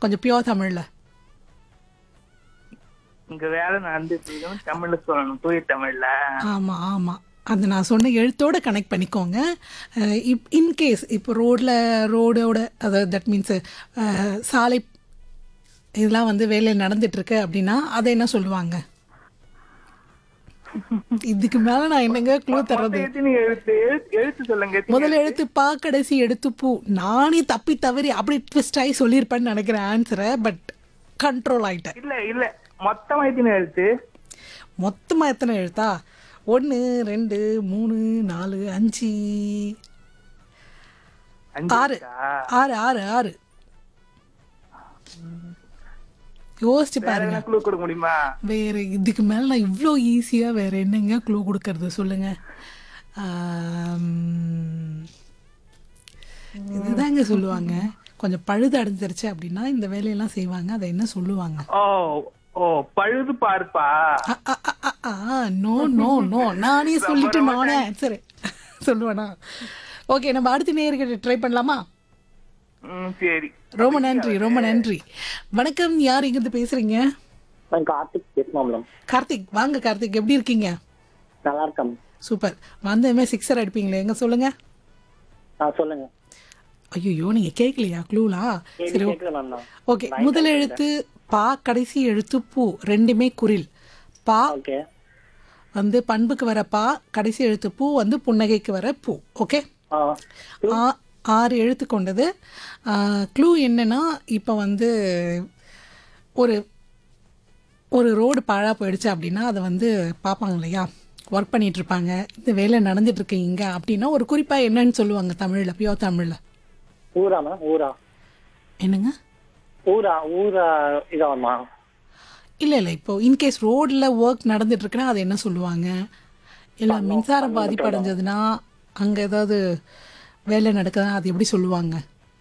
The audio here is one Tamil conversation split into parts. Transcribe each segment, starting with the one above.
கொஞ்சம் பியோர் தமிழ்ல இங்க வேலை நடந்துட்டு இருக்கு தமிழ்ல சொல்லணும் தூய தமிழ்ல ஆமா ஆமா அது நான் சொன்ன எழுத்தோட கனெக்ட் பண்ணிக்கோங்க அஹ் இப் இன்கேஸ் இப்போ ரோட்ல ரோடோட அதாவது தட் மீன்ஸ் சாலை இதெல்லாம் வந்து வேலை நடந்துட்டு இருக்கு அப்படின்னா அதை என்ன சொல்லுவாங்க இதுக்கு மேல நான் என்னங்க க்ளூ தர்றது எத்தனை எழுத்து எழுத்து எழுத்து சொல்லுங்க எத்தனை முதல் எழுத்து பா கடைசி எடுத்து பூ நானே தப்பி தவறி அப்படி ட்விஸ்ட் ஆகி சொல்லியிருப்பேன்னு நினைக்கிறேன் ஆன்சரை பட் கண்ட்ரோல் ஆயிட்டேன் இல்ல இல்ல மொத்தமா எத்தனை எழுத்து மொத்தமாக எத்தனை எழுத்தா ஒன்று ரெண்டு மூணு நாலு அஞ்சு அஞ்சு ஆறு இருக்கா? ஆறு ஆறு ஆறு யோசிச்சு வேற பாருங்க என்ன க்ளூ கொடுக்க முடியுமா வேற இதுக்கு மேல நான் இவ்வளோ ஈஸியா வேற என்னங்க க்ளூ கொடுக்கறது சொல்லுங்க ஆம், இதுதாங்க சொல்லுவாங்க கொஞ்சம் பழுது அடைஞ்சிருச்சு அப்படின்னா இந்த வேலையெல்லாம் செய்வாங்க அதை என்ன சொல்லுவாங்க ஓ ஓ பழுது பாருப்பா நோ நோ நோ நானே சொல்லிட்டு நானே சரி சொல்லுவேனா ஓகே நம்ம அடுத்த நேர்கிட்ட ட்ரை பண்ணலாமா ம் சரி ரொம்ப நன்றி ரொம்ப நன்றி வணக்கம் யார் இங்கிருந்து பேசுறீங்க நான் கார்த்திக் பேசுமா மேடம் கார்த்திக் வாங்க கார்த்திக் எப்படி இருக்கீங்க நல்லா இருக்கேன் சூப்பர் வந்ததுமே சிக்ஸர் அடிப்பீங்களே எங்க சொல்லுங்க ஆ சொல்லுங்க ஐயோ நீங்க கேட்கலையா க்ளூலா சரி கேட்கல மேம் நான் ஓகே முதல் எழுத்து பா கடைசி எழுத்து பூ ரெண்டுமே குரில் பா ஓகே வந்து பண்புக்கு வர பா கடைசி எழுத்து பூ வந்து புன்னகைக்கு வர பூ ஓகே ஆ ஆ- ஆறு எழுத்து கொண்டது க்ளூ என்னன்னா இப்போ வந்து ஒரு ஒரு ரோடு பாழா போயிடுச்சு அப்படின்னா அதை வந்து பார்ப்பாங்க இல்லையா ஒர்க் பண்ணிட்டு இருப்பாங்க இந்த வேலை நடந்துட்டு இருக்கு இங்க அப்படின்னா ஒரு குறிப்பா என்னன்னு சொல்லுவாங்க தமிழ்ல பியோ தமிழ்ல ஊரா மேம் ஊரா என்னங்க ஊரா ஊரா இதாமா இல்ல இல்ல இப்போ இன்கேஸ் ரோட்ல ஒர்க் நடந்துட்டு இருக்குன்னா அது என்ன சொல்லுவாங்க இல்ல மின்சாரம் பாதிப்பு அடைஞ்சதுன்னா அங்க ஏதாவது வேலை நடக்குதுன்னா அது எப்படி சொல்லுவாங்க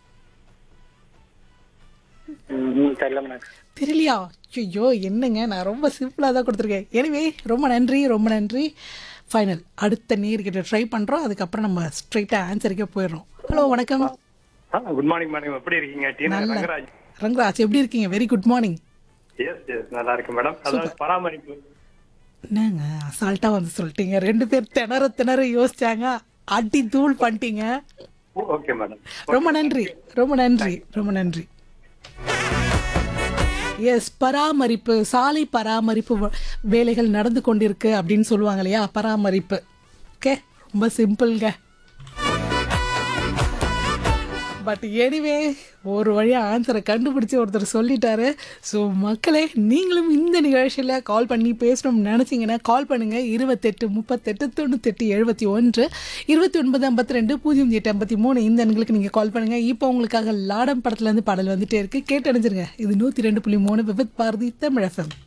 ம் தெரியல மேம் தெரியலையா ஐயோ என்னங்க நான் ரொம்ப சிம்பிளாக தான் கொடுத்துருக்கேன் எனவே ரொம்ப நன்றி ரொம்ப நன்றி ஃபைனல் அடுத்த நேர்கிட்ட ட்ரை பண்ணுறோம் அதுக்கப்புறம் நம்ம ஸ்ட்ரைட்டாக ஆன்சருக்கே போயிடுறோம் ஹலோ வணக்கம் குட் மார்னிங் மேடம் எப்படி இருக்கீங்க டீனா நல்ல ரங்கராஜ் ரங்கராஜ் எப்படி இருக்கீங்க very good morning yes yes நல்லா இருக்கு மேடம் அதாவது பராமரிப்பு என்னங்க அசால்ட்டாக வந்து சொல்லிட்டீங்க ரெண்டு பேர் திணற திணற யோசிச்சாங்க அடி தூள் பண்ணிட்டீங்க ஓகே மேடம் ரொம்ப நன்றி ரொம்ப நன்றி ரொம்ப நன்றி எஸ் பராமரிப்பு சாலை பராமரிப்பு வ- வேலைகள் நடந்து கொண்டிருக்கு அப்படின்னு சொல்லுவாங்க இல்லையா பராமரிப்பு ஓகே ரொம்ப சிம்பிள்ங்க பட் எனிவே ஒரு வழியாக ஆன்சரை கண்டுபிடிச்சி ஒருத்தர் சொல்லிட்டாரு ஸோ மக்களே நீங்களும் இந்த நிகழ்ச்சியில் கால் பண்ணி பேசணும்னு நினச்சிங்கன்னா கால் பண்ணுங்கள் இருபத்தெட்டு முப்பத்தெட்டு தொண்ணூத்தெட்டு எழுபத்தி ஒன்று இருபத்தி ஒன்பது ஐம்பத்தி ரெண்டு பூஜ்ஜியம் எட்டு ஐம்பத்தி மூணு இந்த எண்களுக்கு நீங்கள் கால் பண்ணுங்கள் இப்போ உங்களுக்காக லாடம் படத்துலேருந்து பாடல் வந்துட்டே இருக்குது கேட்டு அணிஞ்சிருங்க இது நூற்றி ரெண்டு புள்ளி மூணு விபத் பாரதி தமிழ் எஃப்எம்